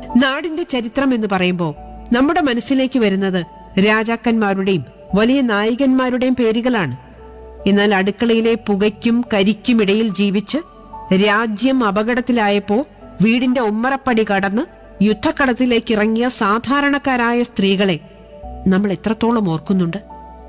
നാടിന്റെ ചരിത്രം എന്ന് പറയുമ്പോൾ നമ്മുടെ മനസ്സിലേക്ക് വരുന്നത് രാജാക്കന്മാരുടെയും വലിയ നായകന്മാരുടെയും പേരുകളാണ് എന്നാൽ അടുക്കളയിലെ പുകയ്ക്കും കരിക്കും ഇടയിൽ ജീവിച്ച് രാജ്യം അപകടത്തിലായപ്പോ വീടിന്റെ ഉമ്മറപ്പടി കടന്ന് യുദ്ധക്കളത്തിലേക്ക് ഇറങ്ങിയ സാധാരണക്കാരായ സ്ത്രീകളെ നമ്മൾ എത്രത്തോളം ഓർക്കുന്നുണ്ട്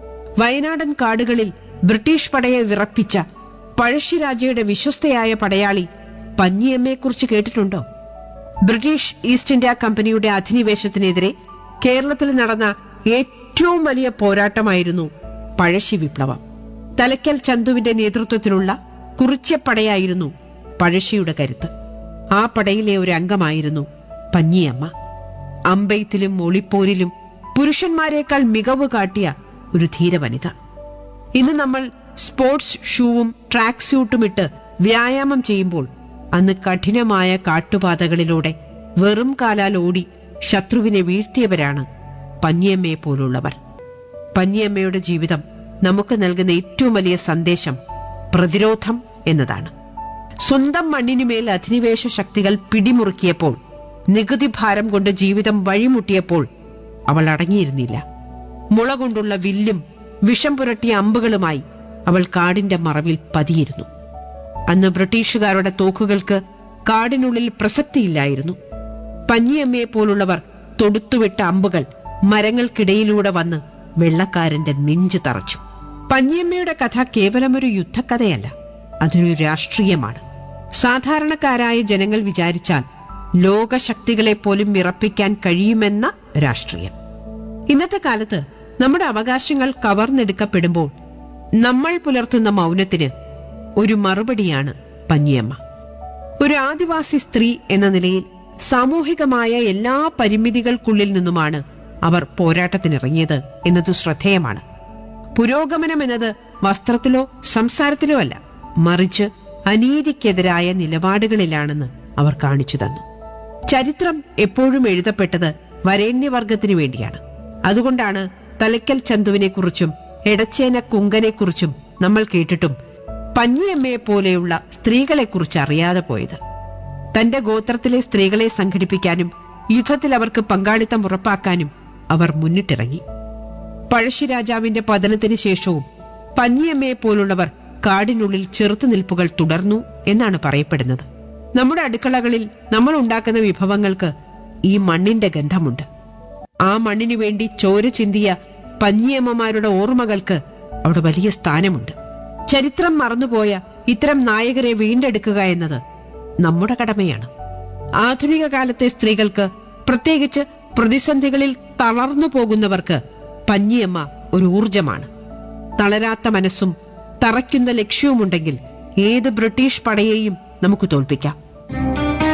വയനാടൻ കാടുകളിൽ ബ്രിട്ടീഷ് പടയെ വിറപ്പിച്ച പഴശ്ശിരാജയുടെ വിശ്വസ്തയായ പടയാളി പഞ്ഞിയമ്മയെക്കുറിച്ച് കേട്ടിട്ടുണ്ടോ ബ്രിട്ടീഷ് ഈസ്റ്റ് ഇന്ത്യ കമ്പനിയുടെ അധിനിവേശത്തിനെതിരെ കേരളത്തിൽ നടന്ന ഏറ്റവും വലിയ പോരാട്ടമായിരുന്നു പഴശ്ശി വിപ്ലവം തലക്കൽ ചന്തുവിന്റെ നേതൃത്വത്തിലുള്ള കുറിച്യപ്പടയായിരുന്നു പഴശ്ശിയുടെ കരുത്ത് ആ പടയിലെ ഒരു അംഗമായിരുന്നു പഞ്ഞിയമ്മ അമ്പെയ്ത്തിലും ഒളിപ്പോരിലും പുരുഷന്മാരെക്കാൾ മികവ് കാട്ടിയ ഒരു ധീരവനിത ഇന്ന് നമ്മൾ സ്പോർട്സ് ഷൂവും ട്രാക്ക് സ്യൂട്ടും ഇട്ട് വ്യായാമം ചെയ്യുമ്പോൾ അന്ന് കഠിനമായ കാട്ടുപാതകളിലൂടെ വെറും കാലാൽ ഓടി ശത്രുവിനെ വീഴ്ത്തിയവരാണ് പഞ്ഞിയമ്മയെ പോലുള്ളവർ പഞ്ഞിയമ്മയുടെ ജീവിതം നമുക്ക് നൽകുന്ന ഏറ്റവും വലിയ സന്ദേശം പ്രതിരോധം എന്നതാണ് സ്വന്തം മണ്ണിനുമേൽ അധിനിവേശ ശക്തികൾ പിടിമുറുക്കിയപ്പോൾ നികുതി ഭാരം കൊണ്ട് ജീവിതം വഴിമുട്ടിയപ്പോൾ അവൾ അടങ്ങിയിരുന്നില്ല മുള കൊണ്ടുള്ള വില്ലും വിഷം പുരട്ടിയ അമ്പുകളുമായി അവൾ കാടിന്റെ മറവിൽ പതിയിരുന്നു അന്ന് ബ്രിട്ടീഷുകാരുടെ തോക്കുകൾക്ക് കാടിനുള്ളിൽ പ്രസക്തിയില്ലായിരുന്നു പഞ്ഞിയമ്മയെ പോലുള്ളവർ തൊടുത്തുവിട്ട അമ്പുകൾ മരങ്ങൾക്കിടയിലൂടെ വന്ന് വെള്ളക്കാരന്റെ നെഞ്ചു തറച്ചു പഞ്ഞിയമ്മയുടെ കഥ കേവലമൊരു യുദ്ധക്കഥയല്ല അതൊരു രാഷ്ട്രീയമാണ് സാധാരണക്കാരായ ജനങ്ങൾ വിചാരിച്ചാൽ ലോകശക്തികളെ പോലും വിറപ്പിക്കാൻ കഴിയുമെന്ന രാഷ്ട്രീയം ഇന്നത്തെ കാലത്ത് നമ്മുടെ അവകാശങ്ങൾ കവർന്നെടുക്കപ്പെടുമ്പോൾ നമ്മൾ പുലർത്തുന്ന മൗനത്തിന് ഒരു മറുപടിയാണ് പഞ്ഞിയമ്മ ഒരു ആദിവാസി സ്ത്രീ എന്ന നിലയിൽ സാമൂഹികമായ എല്ലാ പരിമിതികൾക്കുള്ളിൽ നിന്നുമാണ് അവർ പോരാട്ടത്തിനിറങ്ങിയത് എന്നത് ശ്രദ്ധേയമാണ് പുരോഗമനം എന്നത് വസ്ത്രത്തിലോ സംസാരത്തിലോ അല്ല മറിച്ച് അനീതിക്കെതിരായ നിലപാടുകളിലാണെന്ന് അവർ കാണിച്ചു തന്നു ചരിത്രം എപ്പോഴും എഴുതപ്പെട്ടത് വരേണ്യവർഗത്തിനു വേണ്ടിയാണ് അതുകൊണ്ടാണ് തലക്കൽ ചന്തുവിനെക്കുറിച്ചും എടച്ചേന കുങ്കനെക്കുറിച്ചും നമ്മൾ കേട്ടിട്ടും പഞ്ഞിയമ്മയെ പോലെയുള്ള സ്ത്രീകളെക്കുറിച്ച് അറിയാതെ പോയത് തന്റെ ഗോത്രത്തിലെ സ്ത്രീകളെ സംഘടിപ്പിക്കാനും യുദ്ധത്തിൽ അവർക്ക് പങ്കാളിത്തം ഉറപ്പാക്കാനും അവർ മുന്നിട്ടിറങ്ങി പഴശ്ശിരാജാവിന്റെ പതനത്തിന് ശേഷവും പഞ്ഞിയമ്മയെ പോലുള്ളവർ കാടിനുള്ളിൽ ചെറുത്തുനിൽപ്പുകൾ തുടർന്നു എന്നാണ് പറയപ്പെടുന്നത് നമ്മുടെ അടുക്കളകളിൽ നമ്മൾ ഉണ്ടാക്കുന്ന വിഭവങ്ങൾക്ക് ഈ മണ്ണിന്റെ ഗന്ധമുണ്ട് ആ മണ്ണിനു വേണ്ടി ചോര ചിന്തിയ പഞ്ഞിയമ്മമാരുടെ ഓർമ്മകൾക്ക് അവിടെ വലിയ സ്ഥാനമുണ്ട് ചരിത്രം മറന്നുപോയ ഇത്തരം നായകരെ വീണ്ടെടുക്കുക എന്നത് നമ്മുടെ കടമയാണ് ആധുനിക കാലത്തെ സ്ത്രീകൾക്ക് പ്രത്യേകിച്ച് പ്രതിസന്ധികളിൽ തളർന്നു പോകുന്നവർക്ക് പഞ്ഞിയമ്മ ഒരു ഊർജമാണ് തളരാത്ത മനസ്സും തറയ്ക്കുന്ന ലക്ഷ്യവുമുണ്ടെങ്കിൽ ഏത് ബ്രിട്ടീഷ് പടയെയും നമുക്ക് തോൽപ്പിക്കാം